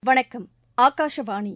வணக்கம் ஆகாஷவாணி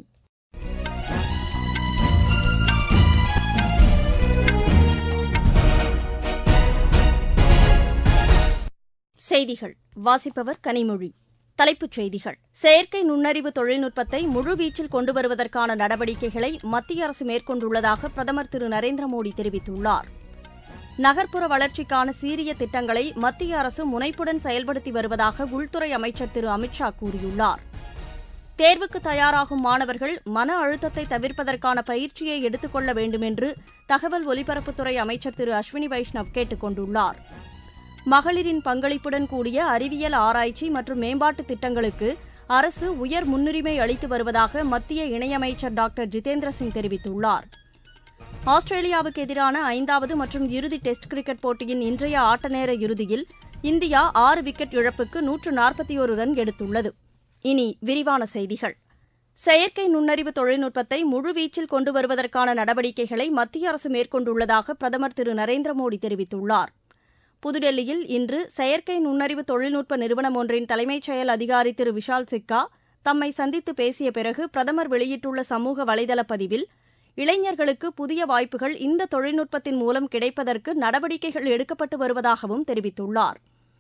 செய்திகள் வாசிப்பவர் கனிமொழி தலைப்புச் செய்திகள் செயற்கை நுண்ணறிவு தொழில்நுட்பத்தை முழுவீச்சில் கொண்டு வருவதற்கான நடவடிக்கைகளை மத்திய அரசு மேற்கொண்டுள்ளதாக பிரதமர் திரு நரேந்திர மோடி தெரிவித்துள்ளார் நகர்ப்புற வளர்ச்சிக்கான சீரிய திட்டங்களை மத்திய அரசு முனைப்புடன் செயல்படுத்தி வருவதாக உள்துறை அமைச்சர் திரு அமித் ஷா கூறியுள்ளார் தேர்வுக்கு தயாராகும் மாணவர்கள் மன அழுத்தத்தை தவிர்ப்பதற்கான பயிற்சியை எடுத்துக் கொள்ள வேண்டும் என்று தகவல் ஒலிபரப்புத்துறை அமைச்சர் திரு அஸ்வினி வைஷ்ணவ் கேட்டுக் கொண்டுள்ளார் மகளிரின் பங்களிப்புடன் கூடிய அறிவியல் ஆராய்ச்சி மற்றும் மேம்பாட்டு திட்டங்களுக்கு அரசு உயர் முன்னுரிமை அளித்து வருவதாக மத்திய இணையமைச்சர் டாக்டர் ஜிதேந்திர சிங் தெரிவித்துள்ளார் ஆஸ்திரேலியாவுக்கு எதிரான ஐந்தாவது மற்றும் இறுதி டெஸ்ட் கிரிக்கெட் போட்டியின் இன்றைய ஆட்டநேர இறுதியில் இந்தியா ஆறு விக்கெட் இழப்புக்கு நூற்று நாற்பத்தி ஒரு ரன் எடுத்துள்ளது இனி விரிவான செய்திகள் செயற்கை நுண்ணறிவு தொழில்நுட்பத்தை முழுவீச்சில் கொண்டு வருவதற்கான நடவடிக்கைகளை மத்திய அரசு மேற்கொண்டுள்ளதாக பிரதமர் திரு நரேந்திர மோடி தெரிவித்துள்ளார் புதுடெல்லியில் இன்று செயற்கை நுண்ணறிவு தொழில்நுட்ப நிறுவனம் ஒன்றின் தலைமைச் செயல் அதிகாரி திரு விஷால் சிக்கா தம்மை சந்தித்து பேசிய பிறகு பிரதமர் வெளியிட்டுள்ள சமூக வலைதள பதிவில் இளைஞர்களுக்கு புதிய வாய்ப்புகள் இந்த தொழில்நுட்பத்தின் மூலம் கிடைப்பதற்கு நடவடிக்கைகள் எடுக்கப்பட்டு வருவதாகவும் தெரிவித்துள்ளார்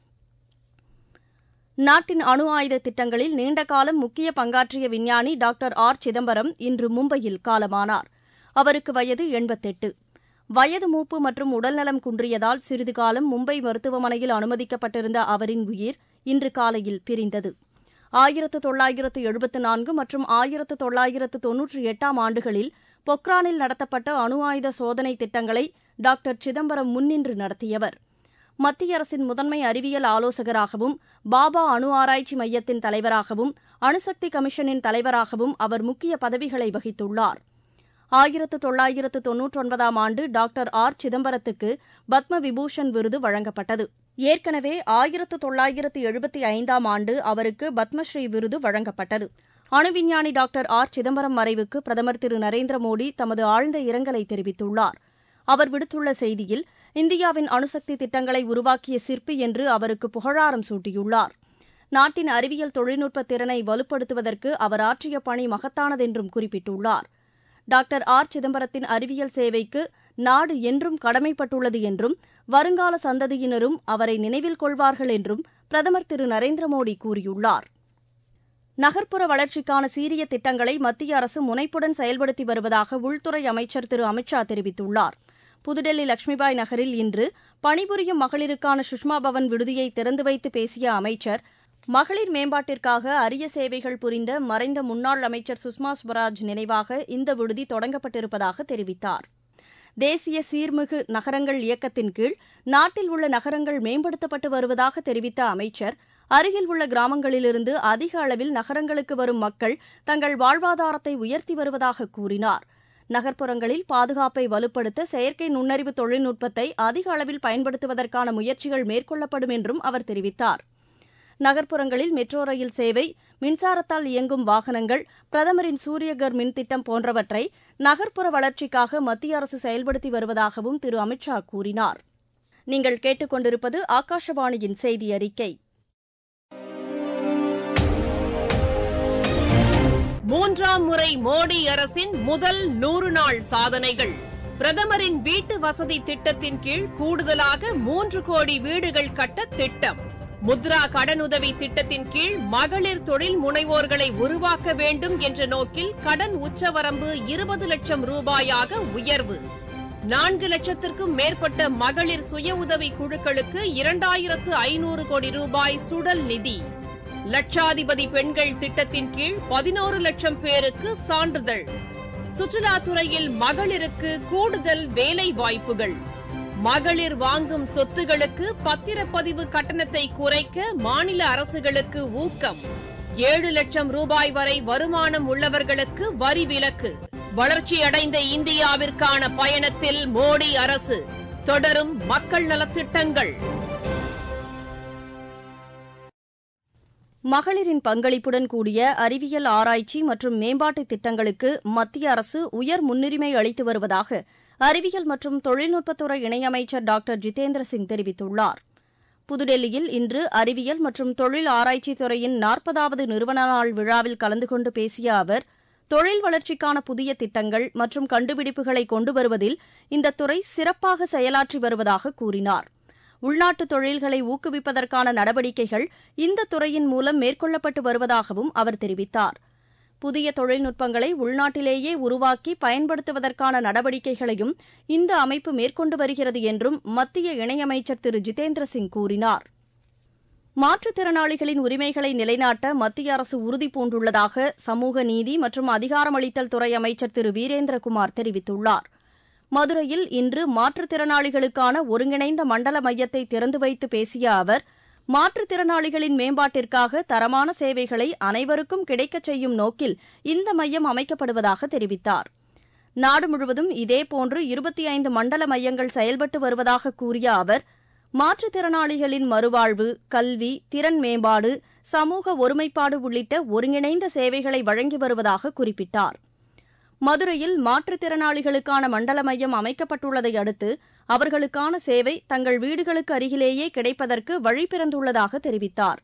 நாட்டின் அணு ஆயுத திட்டங்களில் நீண்டகாலம் முக்கிய பங்காற்றிய விஞ்ஞானி டாக்டர் ஆர் சிதம்பரம் இன்று மும்பையில் காலமானார் அவருக்கு வயது எண்பத்தெட்டு வயது மூப்பு மற்றும் உடல்நலம் குன்றியதால் சிறிது காலம் மும்பை மருத்துவமனையில் அனுமதிக்கப்பட்டிருந்த அவரின் உயிர் இன்று காலையில் பிரிந்தது ஆயிரத்து தொள்ளாயிரத்து எழுபத்து நான்கு மற்றும் ஆயிரத்து தொள்ளாயிரத்து தொன்னூற்றி எட்டாம் ஆண்டுகளில் பொக்ரானில் நடத்தப்பட்ட அணு ஆயுத சோதனை திட்டங்களை டாக்டர் சிதம்பரம் முன்னின்று நடத்தியவர் மத்திய அரசின் முதன்மை அறிவியல் ஆலோசகராகவும் பாபா அணு ஆராய்ச்சி மையத்தின் தலைவராகவும் அணுசக்தி கமிஷனின் தலைவராகவும் அவர் முக்கிய பதவிகளை வகித்துள்ளார் ஆயிரத்து தொள்ளாயிரத்து தொன்னூற்றொன்பதாம் ஆண்டு டாக்டர் ஆர் சிதம்பரத்துக்கு பத்ம விபூஷன் விருது வழங்கப்பட்டது ஏற்கனவே ஆயிரத்து தொள்ளாயிரத்து எழுபத்தி ஐந்தாம் ஆண்டு அவருக்கு பத்மஸ்ரீ விருது வழங்கப்பட்டது அணு விஞ்ஞானி டாக்டர் ஆர் சிதம்பரம் மறைவுக்கு பிரதமர் திரு நரேந்திர மோடி தமது ஆழ்ந்த இரங்கலை தெரிவித்துள்ளார் அவர் விடுத்துள்ள செய்தியில் இந்தியாவின் அணுசக்தி திட்டங்களை உருவாக்கிய சிற்பி என்று அவருக்கு புகழாரம் சூட்டியுள்ளார் நாட்டின் அறிவியல் தொழில்நுட்ப திறனை வலுப்படுத்துவதற்கு அவர் ஆற்றிய பணி மகத்தானதென்றும் குறிப்பிட்டுள்ளார் டாக்டர் ஆர் சிதம்பரத்தின் அறிவியல் சேவைக்கு நாடு என்றும் கடமைப்பட்டுள்ளது என்றும் வருங்கால சந்ததியினரும் அவரை நினைவில் கொள்வார்கள் என்றும் பிரதமர் திரு நரேந்திர மோடி கூறியுள்ளார் நகர்ப்புற வளர்ச்சிக்கான சீரிய திட்டங்களை மத்திய அரசு முனைப்புடன் செயல்படுத்தி வருவதாக உள்துறை அமைச்சர் திரு அமித் ஷா தெரிவித்துள்ளார் புதுடெல்லி லட்சுமிபாய் நகரில் இன்று பணிபுரியும் மகளிருக்கான சுஷ்மா பவன் விடுதியை திறந்து வைத்து பேசிய அமைச்சர் மகளிர் மேம்பாட்டிற்காக அரிய சேவைகள் புரிந்த மறைந்த முன்னாள் அமைச்சர் சுஷ்மா ஸ்வராஜ் நினைவாக இந்த விடுதி தொடங்கப்பட்டிருப்பதாக தெரிவித்தார் தேசிய சீர்மிகு நகரங்கள் இயக்கத்தின் கீழ் நாட்டில் உள்ள நகரங்கள் மேம்படுத்தப்பட்டு வருவதாக தெரிவித்த அமைச்சர் அருகில் உள்ள கிராமங்களிலிருந்து அதிக அளவில் நகரங்களுக்கு வரும் மக்கள் தங்கள் வாழ்வாதாரத்தை உயர்த்தி வருவதாக கூறினார் நகர்ப்புறங்களில் பாதுகாப்பை வலுப்படுத்த செயற்கை நுண்ணறிவு தொழில்நுட்பத்தை அதிக அளவில் பயன்படுத்துவதற்கான முயற்சிகள் மேற்கொள்ளப்படும் என்றும் அவர் தெரிவித்தார் நகர்ப்புறங்களில் மெட்ரோ ரயில் சேவை மின்சாரத்தால் இயங்கும் வாகனங்கள் பிரதமரின் சூரியகர் மின் திட்டம் போன்றவற்றை நகர்ப்புற வளர்ச்சிக்காக மத்திய அரசு செயல்படுத்தி வருவதாகவும் திரு அமித் ஷா கூறினார் நீங்கள் கேட்டுக்கொண்டிருப்பது ஆகாஷவாணியின் செய்தி அறிக்கை மூன்றாம் முறை மோடி அரசின் முதல் நூறு நாள் சாதனைகள் பிரதமரின் வீட்டு வசதி திட்டத்தின் கீழ் கூடுதலாக மூன்று கோடி வீடுகள் கட்ட திட்டம் முத்ரா கடனுதவி திட்டத்தின் கீழ் மகளிர் தொழில் முனைவோர்களை உருவாக்க வேண்டும் என்ற நோக்கில் கடன் உச்சவரம்பு இருபது லட்சம் ரூபாயாக உயர்வு நான்கு லட்சத்திற்கும் மேற்பட்ட மகளிர் சுய உதவி குழுக்களுக்கு இரண்டாயிரத்து ஐநூறு கோடி ரூபாய் சுடல் நிதி லட்சாதிபதி பெண்கள் திட்டத்தின் கீழ் பதினோரு லட்சம் பேருக்கு சான்றிதழ் சுற்றுலாத்துறையில் மகளிருக்கு கூடுதல் வேலை வாய்ப்புகள் மகளிர் வாங்கும் சொத்துகளுக்கு பத்திரப்பதிவு கட்டணத்தை குறைக்க மாநில அரசுகளுக்கு ஊக்கம் ஏழு லட்சம் ரூபாய் வரை வருமானம் உள்ளவர்களுக்கு வரி விலக்கு வளர்ச்சியடைந்த இந்தியாவிற்கான பயணத்தில் மோடி அரசு தொடரும் மக்கள் நலத்திட்டங்கள் மகளிரின் பங்களிப்புடன் கூடிய அறிவியல் ஆராய்ச்சி மற்றும் மேம்பாட்டு திட்டங்களுக்கு மத்திய அரசு உயர் முன்னுரிமை அளித்து வருவதாக அறிவியல் மற்றும் தொழில்நுட்பத்துறை இணையமைச்சர் டாக்டர் ஜிதேந்திர சிங் தெரிவித்துள்ளார் புதுடெல்லியில் இன்று அறிவியல் மற்றும் தொழில் ஆராய்ச்சித் துறையின் நாற்பதாவது நிறுவன நாள் விழாவில் கலந்து கொண்டு பேசிய அவர் தொழில் வளர்ச்சிக்கான புதிய திட்டங்கள் மற்றும் கண்டுபிடிப்புகளை கொண்டு வருவதில் இந்த துறை சிறப்பாக செயலாற்றி வருவதாக கூறினார் உள்நாட்டு தொழில்களை ஊக்குவிப்பதற்கான நடவடிக்கைகள் இந்த துறையின் மூலம் மேற்கொள்ளப்பட்டு வருவதாகவும் அவர் தெரிவித்தார் புதிய தொழில்நுட்பங்களை உள்நாட்டிலேயே உருவாக்கி பயன்படுத்துவதற்கான நடவடிக்கைகளையும் இந்த அமைப்பு மேற்கொண்டு வருகிறது என்றும் மத்திய இணையமைச்சர் திரு ஜிதேந்திர சிங் கூறினார் மாற்றுத்திறனாளிகளின் உரிமைகளை நிலைநாட்ட மத்திய அரசு உறுதிபூண்டுள்ளதாக சமூக நீதி மற்றும் அதிகாரமளித்தல் துறை அமைச்சர் திரு வீரேந்திரகுமார் தெரிவித்துள்ளார் மதுரையில் இன்று மாற்றுத்திறனாளிகளுக்கான ஒருங்கிணைந்த மண்டல மையத்தை திறந்து வைத்து பேசிய அவர் மாற்றுத்திறனாளிகளின் மேம்பாட்டிற்காக தரமான சேவைகளை அனைவருக்கும் கிடைக்கச் செய்யும் நோக்கில் இந்த மையம் அமைக்கப்படுவதாக தெரிவித்தார் நாடு முழுவதும் இதேபோன்று இருபத்தி ஐந்து மண்டல மையங்கள் செயல்பட்டு வருவதாக கூறிய அவர் மாற்றுத்திறனாளிகளின் மறுவாழ்வு கல்வி திறன் மேம்பாடு சமூக ஒருமைப்பாடு உள்ளிட்ட ஒருங்கிணைந்த சேவைகளை வழங்கி வருவதாக குறிப்பிட்டார் மதுரையில் மாற்றுத்திறனாளிகளுக்கான மண்டல மையம் அமைக்கப்பட்டுள்ளதை அடுத்து அவர்களுக்கான சேவை தங்கள் வீடுகளுக்கு அருகிலேயே கிடைப்பதற்கு வழி பிறந்துள்ளதாக தெரிவித்தார்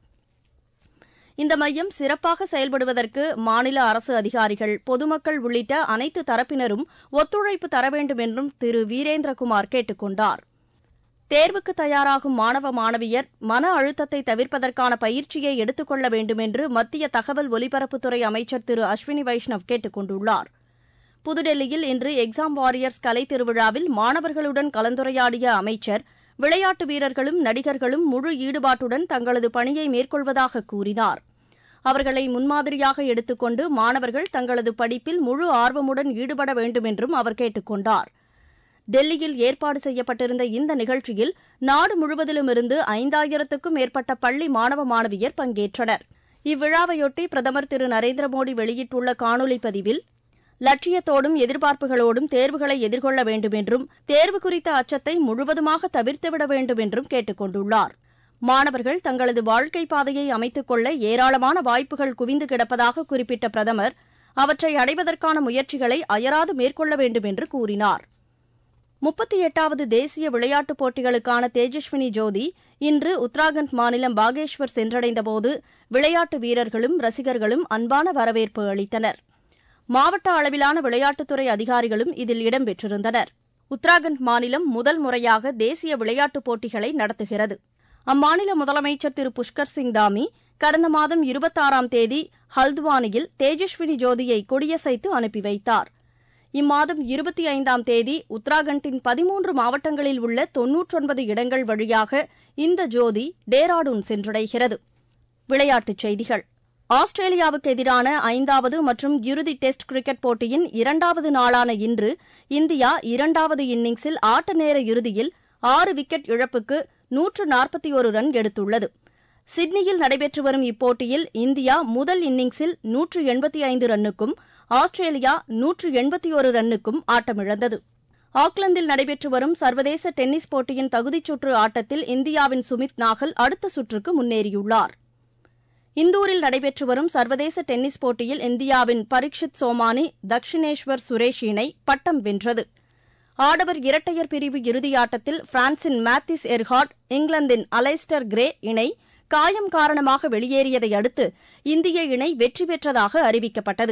இந்த மையம் சிறப்பாக செயல்படுவதற்கு மாநில அரசு அதிகாரிகள் பொதுமக்கள் உள்ளிட்ட அனைத்து தரப்பினரும் ஒத்துழைப்பு தர வேண்டும் என்றும் திரு வீரேந்திரகுமார் கேட்டுக் கொண்டார் தேர்வுக்கு தயாராகும் மாணவ மாணவியர் மன அழுத்தத்தை தவிர்ப்பதற்கான பயிற்சியை எடுத்துக் கொள்ள வேண்டும் என்று மத்திய தகவல் ஒலிபரப்புத்துறை அமைச்சர் திரு அஸ்வினி வைஷ்ணவ் கேட்டுக் கொண்டுள்ளார் புதுடெல்லியில் இன்று எக்ஸாம் வாரியர்ஸ் கலை திருவிழாவில் மாணவர்களுடன் கலந்துரையாடிய அமைச்சர் விளையாட்டு வீரர்களும் நடிகர்களும் முழு ஈடுபாட்டுடன் தங்களது பணியை மேற்கொள்வதாக கூறினார் அவர்களை முன்மாதிரியாக எடுத்துக்கொண்டு மாணவர்கள் தங்களது படிப்பில் முழு ஆர்வமுடன் ஈடுபட வேண்டும் என்றும் அவர் கேட்டுக் கொண்டார் டெல்லியில் ஏற்பாடு செய்யப்பட்டிருந்த இந்த நிகழ்ச்சியில் நாடு முழுவதிலுமிருந்து ஐந்தாயிரத்துக்கும் மேற்பட்ட பள்ளி மாணவ மாணவியர் பங்கேற்றனர் இவ்விழாவையொட்டி பிரதமர் திரு நரேந்திர மோடி வெளியிட்டுள்ள காணொலி பதிவில் லட்சியத்தோடும் எதிர்பார்ப்புகளோடும் தேர்வுகளை எதிர்கொள்ள வேண்டும் என்றும் தேர்வு குறித்த அச்சத்தை முழுவதுமாக தவிர்த்துவிட வேண்டும் என்றும் கேட்டுக் கொண்டுள்ளார் மாணவர்கள் தங்களது வாழ்க்கை பாதையை அமைத்துக் கொள்ள ஏராளமான வாய்ப்புகள் குவிந்து கிடப்பதாக குறிப்பிட்ட பிரதமர் அவற்றை அடைவதற்கான முயற்சிகளை அயராது மேற்கொள்ள வேண்டும் என்று கூறினார் முப்பத்தி எட்டாவது தேசிய விளையாட்டுப் போட்டிகளுக்கான தேஜஸ்வினி ஜோதி இன்று உத்தராகண்ட் மாநிலம் பாகேஷ்வர் சென்றடைந்தபோது விளையாட்டு வீரர்களும் ரசிகர்களும் அன்பான வரவேற்பு அளித்தனர் மாவட்ட அளவிலான விளையாட்டுத்துறை அதிகாரிகளும் இதில் இடம்பெற்றிருந்தனர் உத்தராகண்ட் மாநிலம் முதல் முறையாக தேசிய விளையாட்டுப் போட்டிகளை நடத்துகிறது அம்மாநில முதலமைச்சர் திரு புஷ்கர் சிங் தாமி கடந்த மாதம் இருபத்தாறாம் தேதி ஹல்துவானியில் தேஜஸ்வினி ஜோதியை கொடியசைத்து அனுப்பி வைத்தார் இம்மாதம் இருபத்தி ஐந்தாம் தேதி உத்தராகண்டின் பதிமூன்று மாவட்டங்களில் உள்ள தொன்னூற்றொன்பது இடங்கள் வழியாக இந்த ஜோதி டேராடூன் சென்றடைகிறது விளையாட்டுச் செய்திகள் ஆஸ்திரேலியாவுக்கு எதிரான ஐந்தாவது மற்றும் இறுதி டெஸ்ட் கிரிக்கெட் போட்டியின் இரண்டாவது நாளான இன்று இந்தியா இரண்டாவது இன்னிங்ஸில் ஆட்ட நேர இறுதியில் ஆறு விக்கெட் இழப்புக்கு நூற்று நாற்பத்தி ஒரு ரன் எடுத்துள்ளது சிட்னியில் நடைபெற்று வரும் இப்போட்டியில் இந்தியா முதல் இன்னிங்ஸில் நூற்று எண்பத்தி ஐந்து ரன்னுக்கும் ஆஸ்திரேலியா நூற்று எண்பத்தி ஒரு ரன்னுக்கும் ஆட்டமிழந்தது ஆக்லாந்தில் நடைபெற்று வரும் சர்வதேச டென்னிஸ் போட்டியின் தகுதிச் சுற்று ஆட்டத்தில் இந்தியாவின் சுமித் நாகல் அடுத்த சுற்றுக்கு முன்னேறியுள்ளார் இந்தூரில் நடைபெற்று வரும் சர்வதேச டென்னிஸ் போட்டியில் இந்தியாவின் பரீட்சித் சோமானி தக்ஷினேஸ்வர் சுரேஷ் இணை பட்டம் வென்றது ஆடவர் இரட்டையர் பிரிவு இறுதியாட்டத்தில் பிரான்சின் மேத்திஸ் எர்ஹாட் இங்கிலாந்தின் அலைஸ்டர் கிரே இணை காயம் காரணமாக வெளியேறியதை அடுத்து இந்திய இணை வெற்றி பெற்றதாக அறிவிக்கப்பட்டது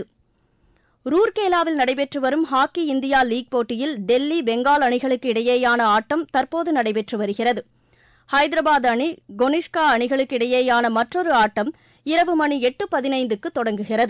ரூர்கேலாவில் நடைபெற்று வரும் ஹாக்கி இந்தியா லீக் போட்டியில் டெல்லி பெங்கால் அணிகளுக்கு இடையேயான ஆட்டம் தற்போது நடைபெற்று வருகிறது ஹைதராபாத் அணி கொனிஷ்கா அணிகளுக்கு இடையேயான மற்றொரு ஆட்டம் இரவு மணி எட்டு பதினைந்துக்கு தொடங்குகிறது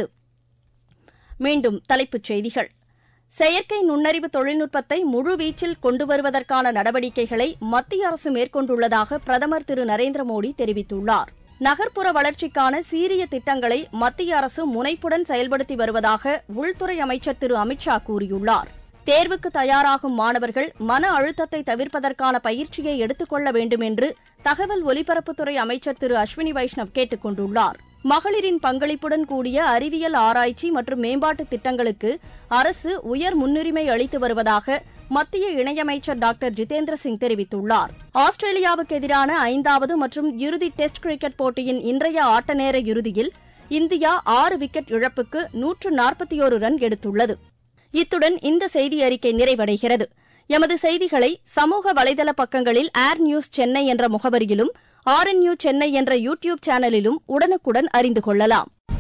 மீண்டும் தலைப்புச் செய்திகள் செயற்கை நுண்ணறிவு தொழில்நுட்பத்தை முழுவீச்சில் கொண்டு வருவதற்கான நடவடிக்கைகளை மத்திய அரசு மேற்கொண்டுள்ளதாக பிரதமர் திரு நரேந்திர மோடி தெரிவித்துள்ளார் நகர்ப்புற வளர்ச்சிக்கான சீரிய திட்டங்களை மத்திய அரசு முனைப்புடன் செயல்படுத்தி வருவதாக உள்துறை அமைச்சர் திரு அமித்ஷா கூறியுள்ளார் தேர்வுக்கு தயாராகும் மாணவர்கள் மன அழுத்தத்தை தவிர்ப்பதற்கான பயிற்சியை எடுத்துக் கொள்ள வேண்டும் என்று தகவல் ஒலிபரப்புத்துறை அமைச்சர் திரு அஸ்வினி வைஷ்ணவ் கேட்டுக் கொண்டுள்ளார் மகளிரின் பங்களிப்புடன் கூடிய அறிவியல் ஆராய்ச்சி மற்றும் மேம்பாட்டு திட்டங்களுக்கு அரசு உயர் முன்னுரிமை அளித்து வருவதாக மத்திய இணையமைச்சர் டாக்டர் ஜிதேந்திர சிங் தெரிவித்துள்ளார் ஆஸ்திரேலியாவுக்கு எதிரான ஐந்தாவது மற்றும் இறுதி டெஸ்ட் கிரிக்கெட் போட்டியின் இன்றைய ஆட்ட நேர இறுதியில் இந்தியா ஆறு விக்கெட் இழப்புக்கு நூற்று நாற்பத்தி ரன் எடுத்துள்ளது இத்துடன் இந்த செய்தி அறிக்கை நிறைவடைகிறது எமது செய்திகளை சமூக வலைதள பக்கங்களில் ஏர் நியூஸ் சென்னை என்ற முகவரியிலும் ஆர்என்யூ சென்னை என்ற யூ டியூப் சேனலிலும் உடனுக்குடன் அறிந்து கொள்ளலாம்